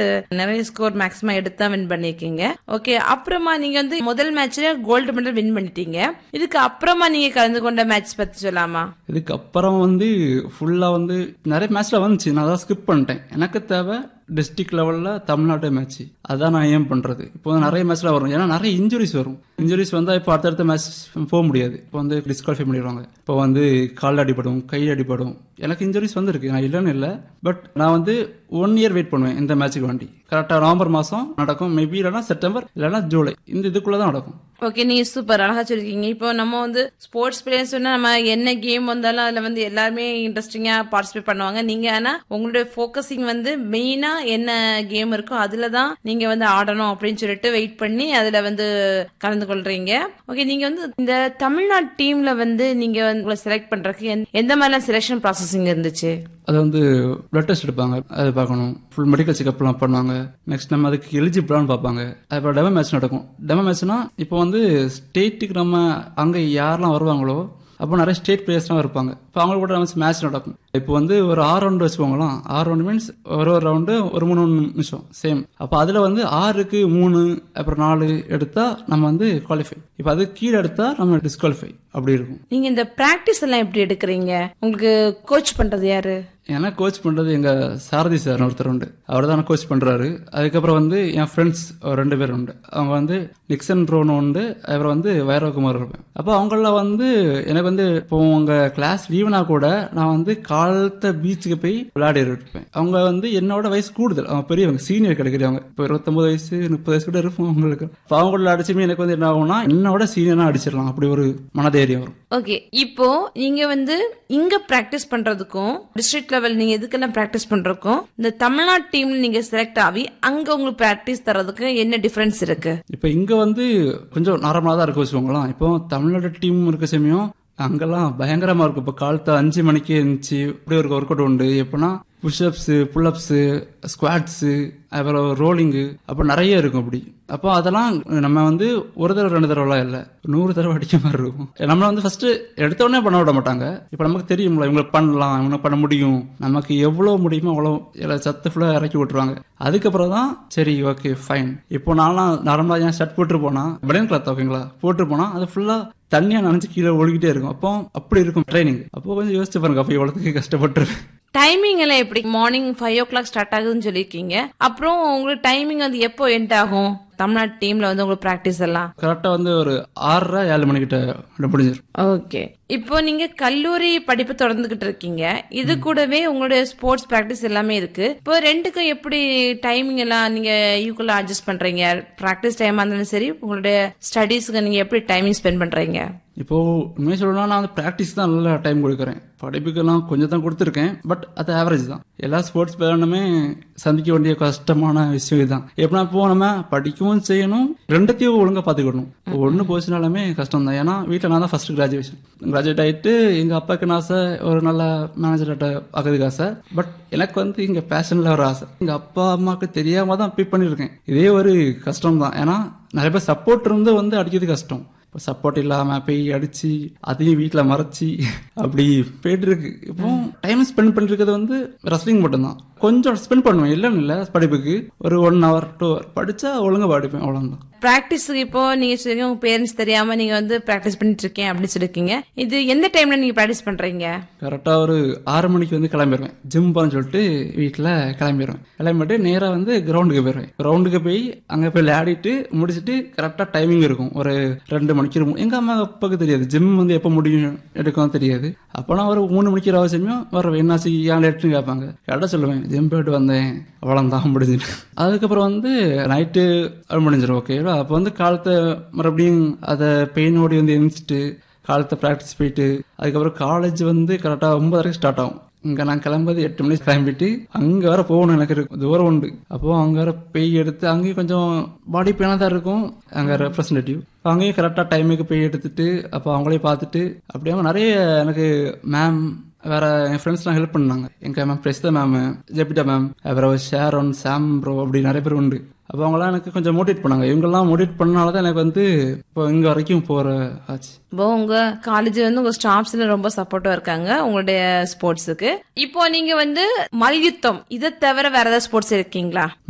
நிறைய score maximum எடுத்தா win பண்ணிருக்கீங்க ஓகே அப்புறமா நீங்க வந்து முதல் மேட்ச்ல கோல்டு மெடல் வின் பண்ணிட்டீங்க இதுக்கு அப்புறமா நீங்க கலந்து கொண்ட மேட்ச் பத்தி சொல்லாமா இதுக்கப்புறம் வந்து ஃபுல்லாக வந்து நிறைய மேட்ச்ல வந்துச்சு நான் அதான் ஸ்கிப் பண்ணிட்டேன் எனக்கு தேவை டிஸ்ட்ரிக்ட் லெவலில் தமிழ்நாட்டு மேட்ச் அதான் நான் ஏம் பண்ணுறது இப்போ வந்து நிறைய மேட்ச்ல வரும் ஏன்னா நிறைய இன்ஜுரிஸ் வரும் இன்ஜுரிஸ் வந்தால் இப்போ அடுத்தடுத்த மேட்ச் போக முடியாது இப்போ வந்து டிஸ்குவாலிஃபை பண்ணிடுவாங்க இப்போ வந்து கால் அடிபடும் கை அடிபடும் எனக்கு இன்ஜுரிஸ் வந்துருக்கு நான் இல்லைன்னு இல்லை பட் நான் வந்து ஒன் இயர் வெயிட் பண்ணுவேன் இந்த மேட்ச்சுக்கு வேண்டி கரெக்டாக நவம்பர் மாதம் நடக்கும் மேபி இல்லைனா செப்டம்பர் இல்லைனா ஜூலை இந்த இதுக்குள்ளே தான் நடக்கும் ஓகே நீங்க சூப்பர் அழகா சொல்லிருக்கீங்க இப்போ நம்ம வந்து ஸ்போர்ட்ஸ் பிளேயர் சொன்னா நம்ம என்ன கேம் வந்தாலும் அதுல வந்து எல்லாருமே இன்ட்ரெஸ்டிங்கா பார்ட்டிசிபேட் பண்ணுவாங்க நீங்க ஆனா உங்களுடைய ஃபோக்கஸிங் வந்து மெயினா என்ன கேம் இருக்கோ அதுல தான் நீங்க வந்து ஆடணும் அப்படின்னு சொல்லிட்டு வெயிட் பண்ணி அதுல வந்து கலந்து கொள்றீங்க ஓகே நீங்க வந்து இந்த தமிழ்நாடு டீம்ல வந்து நீங்க வந்து உங்களை செலக்ட் பண்றதுக்கு எந்த- எந்த மாதிரிலாம் செலெக்ஷன் ப்ராசஸிங் இருந்துச்சு அது வந்து பிளட் டெஸ்ட் எடுப்பாங்க அது பார்க்கணும் ஃபுல் மெடிக்கல் செக்அப்லாம் பண்ணுவாங்க நெக்ஸ்ட் நம்ம அதுக்கு எலிஜிபிளான்னு பார்ப்பாங்க அப்புறம் டெமோ மேட்ச் நடக்கும் டெமோ மேட்ச்னா இப்போ வந்து ஸ்டேட்டுக்கு நம்ம அங்கே யாரெல்லாம் வருவாங்களோ அப்போ நிறைய ஸ்டேட் பிளேயர்ஸ்லாம் இருப்பாங்க இப்போ அவங்க கூட நம்ம மேட்ச் நடக்கும் இப்போ வந்து ஒரு ஆறு ரவுண்டு வச்சுக்கோங்களேன் ஆறு ரவுண்டு மீன்ஸ் ஒரு ஒரு ரவுண்டு ஒரு மூணு மூணு நிமிஷம் சேம் அப்போ அதில் வந்து ஆறுக்கு மூணு அப்புறம் நாலு எடுத்தா நம்ம வந்து குவாலிஃபை இப்போ அது கீழே எடுத்தா நம்ம டிஸ்குவாலிஃபை அப்படி இருக்கும் நீங்க இந்த பிராக்டிஸ் எல்லாம் எப்படி எடுக்கிறீங்க உங்களுக்கு கோச் பண்றது யாரு எனக்கு கோச் பண்றது எங்க சாரதி சார் ஒருத்தர் உண்டு அவர் தான் கோச் பண்றாரு அதுக்கப்புறம் வந்து என் ஃப்ரெண்ட்ஸ் ரெண்டு பேர் உண்டு அவங்க வந்து நிக்சன் ரோன் உண்டு அப்புறம் வந்து வைரவகுமார் இருப்பேன் அப்போ அவங்கள வந்து எனக்கு வந்து இப்போ உங்க கிளாஸ் லீவ்னா கூட நான் வந்து காலத்த பீச்சுக்கு போய் விளையாடி இருப்பேன் அவங்க வந்து என்னோட வயசு கூடுதல் அவங்க பெரியவங்க சீனியர் கிடைக்கிறவங்க இப்போ இருபத்தொன்பது வயசு முப்பது வயசு கூட இருக்கும் அவங்களுக்கு இப்போ அவங்கள அடிச்சுமே எனக்கு வந்து என்ன ஆகும்னா என்னோட சீனியரா அடிச்சிடலாம் அப்படி ஒரு மனதைரியம் வரும் ஓகே இப்போ நீங்க வந்து இங்க பிராக்டிஸ் பண்றதுக்கும் டிஸ்ட்ரிக்ட் லெவல் நீங்க எதுக்கெல்லாம் பிராக்டிஸ் பண்றதுக்கும் இந்த தமிழ்நாடு டீம்ல நீங்க செலக்ட் ஆகி அங்க உங்களுக்கு பிராக்டிஸ் தரதுக்கு என்ன டிஃபரன்ஸ் இருக்கு இப்போ இங்க வந்து கொஞ்சம் நார்மலாக தான் இருக்க வச்சுக்கோங்களேன் இப்போ தமிழ்நாடு டீம் இருக்க சமயம் அங்கெல்லாம் பயங்கரமா இருக்கும் இப்போ காலத்து அஞ்சு மணிக்கு இருந்துச்சு இப்படி ஒரு ஒர்க் அவுட் உண்டு எப்படின்னா புஷ்அப்ஸு புல்அப்ஸு ஸ்குவாட்ஸு அப்புறம் ரோலிங்கு அப்போ நிறைய இருக்கும் அப்படி அப்போ அதெல்லாம் நம்ம வந்து ஒரு தடவை ரெண்டு தடவைலாம் இல்லை நூறு தடவை அடிக்க மாதிரி இருக்கும் நம்மள வந்து ஃபர்ஸ்ட் எடுத்த உடனே பண்ண விட மாட்டாங்க இப்போ நமக்கு தெரியும்ல இவங்களுக்கு பண்ணலாம் இவங்க பண்ண முடியும் நமக்கு எவ்வளோ முடியுமோ அவ்வளோ எல்லா சத்து ஃபுல்லாக இறக்கி விட்டுருவாங்க அதுக்கப்புறம் தான் சரி ஓகே ஃபைன் இப்போ நான்லாம் நார்மலாக ஏன் ஷர்ட் போட்டு போனா பனியன் கிளாத் ஓகேங்களா போட்டு போனா அது ஃபுல்லாக தண்ணியா நினைச்சு கீழே ஒழுகிட்டே இருக்கும் அப்போ அப்படி இருக்கும் ட்ரைனிங் அப்போ கொஞ்சம் யோசிச்சு பாருங்க அப்போ எவ்வளோத்துக்கு கஷ்டப்பட்டுருவேன் டைமிங் எல்லாம் எப்படி morning five o'clock start ஆகுதுன்னு சொல்லியிருக்கீங்க அப்புறம் உங்களுக்கு டைமிங் வந்து எப்போ எண்ட் ஆகும் தமிழ்நாடு டீம்ல வந்து உங்களுக்கு பிராக்டிஸ் எல்லாம் கரெக்டாக வந்து ஒரு ஆறரை ஏழு மணிக்கிட்ட முடிஞ்சிடும் ஓகே இப்போ நீங்க கல்லூரி படிப்பு தொடர்ந்துகிட்டு இருக்கீங்க இது கூடவே உங்களுடைய ஸ்போர்ட்ஸ் பிராக்டிஸ் எல்லாமே இருக்கு இப்போ ரெண்டுக்கும் எப்படி டைமிங் எல்லாம் நீங்க ஈக்குவலா அட்ஜஸ்ட் பண்றீங்க பிராக்டிஸ் டைமா இருந்தாலும் சரி உங்களுடைய ஸ்டடீஸ்க்கு நீங்க எப்படி டைமிங் ஸ்பெண்ட் பண்றீங்க இப்போ உண்மையை சொல்லணும்னா நான் வந்து ப்ராக்டிஸ் தான் நல்லா டைம் கொடுக்குறேன் படிப்புக்கெல்லாம் கொஞ்சம் தான் கொடுத்துருக்கேன் பட் அது ஆவரேஜ் தான் எல்லா ஸ்போர்ட்ஸ் பிளேயருமே சந்திக்க வேண்டிய கஷ்டமான விஷயம் இதுதான் எப்படின்னா இப்போ நம்ம படிக்கவும் செய்யணும் ரெண்டுத்தையும் ஒழுங்கா பார்த்துக்கணும் ஒன்று போச்சுனாலுமே கஷ்டம் தான் ஏன்னா வீட்டில் நான் தான் ஃபர்ஸ்ட் கிராஜுவேஷன் கிராஜுவேட் ஆயிட்டு எங்க அப்பாவுக்கு ஆசை ஒரு நல்ல மேனேஜர் ஆகிறதுக்கு ஆசை பட் எனக்கு வந்து இங்க பேஷன்ல ஒரு ஆசை எங்க அப்பா அம்மாவுக்கு தெரியாம தான் பிக் பண்ணியிருக்கேன் இதே ஒரு கஷ்டம் தான் ஏன்னா நிறைய பேர் சப்போர்ட் இருந்து வந்து அடிக்கிறது கஷ்டம் இப்போ சப்போர்ட் இல்லாம போய் அடிச்சு அதையும் வீட்டில் மறைச்சி அப்படி போயிட்டு இருக்கு இப்போ டைம் ஸ்பெண்ட் பண்ணிருக்கிறது வந்து ரெஸ்லிங் மட்டும்தான் கொஞ்சம் ஸ்பெண்ட் பண்ணுவேன் இல்லைன்னு இல்லை படிப்புக்கு ஒரு ஒன் ஹவர் டூ ஹவர் படிச்சா ஒழுங்கா படிப்பேன் அவ்வளோதான் பிராக்டிஸ்க்கு இப்போ நீங்க சொல்லுங்க உங்க பேரண்ட்ஸ் தெரியாம நீங்க வந்து பிராக்டிஸ் பண்ணிட்டு இருக்கேன் அப்படின்னு சொல்லிருக்கீங்க இது எந்த டைம்ல நீங்க பிராக்டிஸ் பண்றீங்க கரெக்டாக ஒரு ஆறு மணிக்கு வந்து கிளம்பிடுவேன் ஜிம் போன்னு சொல்லிட்டு வீட்டில் கிளம்பிடுவேன் கிளம்பிட்டு நேராக வந்து கிரவுண்டுக்கு போயிடுவேன் கிரவுண்டுக்கு போய் அங்கே போய் விளையாடிட்டு முடிச்சுட்டு கரெக்டாக டைமிங் இருக்கும் ஒரு ரெண்டு மணிக்கு இருக்கும் எங்கள் அம்மா அப்பாவுக்கு தெரியாது ஜிம் வந்து எப்போ முடியும் எடுக்கும் தெரியாது அப்போ நான் ஒரு மூணு மணிக்கு அவசியமே வர என்னாச்சு ஏன் லேட்டுன்னு கேட்பாங்க கரெக்டாக சொல்லுவேன் ஜிம் போயிட்டு வந்தேன் அவ்வளோதான் முடிஞ்சிட்டு அதுக்கப்புறம் வந்து நைட்டு முடிஞ்சிடும் ஓகேவா அப்போ வந்து காலத்தை மறுபடியும் அதை பெயினோடி வந்து எழுந்திரிச்சிட்டு காலத்தை ப்ராக்டிஸ் போயிட்டு அதுக்கப்புறம் காலேஜ் வந்து கரெக்டாக ஒன்பதரைக்கு ஸ்டார்ட் ஆகும் இங்கே நான் கிளம்புறது எட்டு மணிக்கு கிளம்பிட்டு அங்கே வர போகணும் எனக்கு இருக்கு தூரம் உண்டு அப்போ அங்கே வர பெய் எடுத்து அங்கேயும் கொஞ்சம் பாடி பெயினாக தான் இருக்கும் அங்கே ரெப்ரசன்டேட்டிவ் அங்கேயும் கரெக்டாக டைமுக்கு போய் எடுத்துட்டு அப்போ அவங்களையும் பார்த்துட்டு அப்படியே நிறைய எனக்கு மேம் வேற என் ஃப்ரெண்ட்ஸ்லாம் ஹெல்ப் பண்ணாங்க எங்க ma'am Prasitha ma'am Jebitta ma'am அப்புறம் ஷேரோன் சாம் ப்ரோ அப்படி நிறைய பேர் உண்டு அப்போ அவங்களாம் எனக்கு கொஞ்சம் மோட்டிவேட் பண்ணாங்க இவங்கெல்லாம் மோட்டிவேட் பண்ணனால தான் எனக்கு வந்து இப்போ இங்கே வரைக்கும் போகிற ஆச்சு இப்போ உங்க காலேஜ் வந்து உங்க ஸ்டாஃப்ஸ்ல ரொம்ப சப்போர்ட்டா இருக்காங்க உங்களுடைய ஸ்போர்ட்ஸுக்கு இப்போ நீங்க வந்து மல்யுத்தம் இதை தவிர வேற ஏதாவது ஸ்போர்ட்ஸ் இருக்கீங்களா